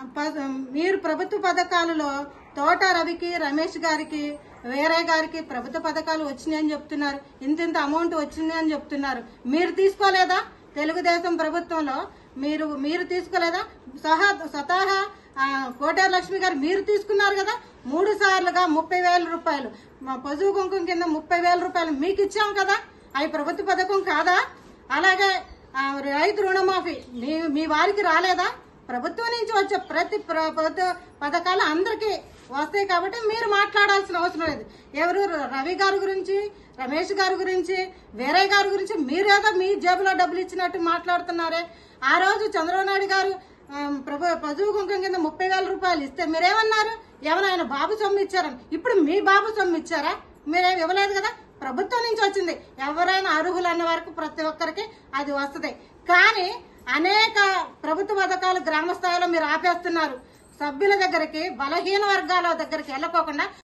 ప- మీరు ప్రభుత్వ పథకాలలో తోట రవికి రమేష్ గారికి వేరే గారికి ప్రభుత్వ పథకాలు వచ్చినాయని చెప్తున్నారు ఇంత ఇంత అమౌంట్ వచ్చింది అని చెప్తున్నారు మీరు తీసుకోలేదా తెలుగుదేశం ప్రభుత్వంలో మీరు మీరు తీసుకోలేదా సహా స్వతహా ఆ, కోటేరు లక్ష్మి గారు మీరు తీసుకున్నారు కదా మూడు సార్లుగా ముప్పై వేల రూపాయలు మా పశువు కుంకుమ కింద ముప్పై వేల రూపాయలు మీకు ఇచ్చాం కదా అవి ప్రభుత్వ పథకం కాదా అలాగే ఆ, రైతు రుణమాఫీ మీ మీ వారికి రాలేదా ప్రభుత్వం నుంచి వచ్చే ప్రతి ప్ర- ప్రభుత్వ పథకాలు అందరికీ వస్తాయి కాబట్టి మీరు మాట్లాడాల్సిన అవసరం లేదు ఎవరు రవి గారి గురించి రమేష్ గారి గురించి వేరే గారి గురించి మీరేదో మీ జేబులో డబ్బులు ఇచ్చినట్టు మాట్లాడుతున్నారే ఆ రోజు చంద్రబాబు నాయుడు గారు ఆ, ప్రభు పశువు కుంకం కింద ముప్పై వేల రూపాయలు ఇస్తే మీరేమన్నారు ఏమైనా ఆయన బాబు సొమ్ము ఇచ్చారని ఇప్పుడు మీ బాబు సొమ్ము ఇచ్చారా మీరేం ఇవ్వలేదు కదా ప్రభుత్వం నుంచి వచ్చింది ఎవరైనా అర్హులు అన్న వరకు ప్రతి ఒక్కరికి అది వస్తుంది కానీ అనేక ప్రభుత్వ పథకాలు గ్రామ స్థాయిలో మీరు ఆపేస్తున్నారు సభ్యుల దగ్గరికి బలహీన వర్గాల దగ్గరికి వెళ్ళకోకుండా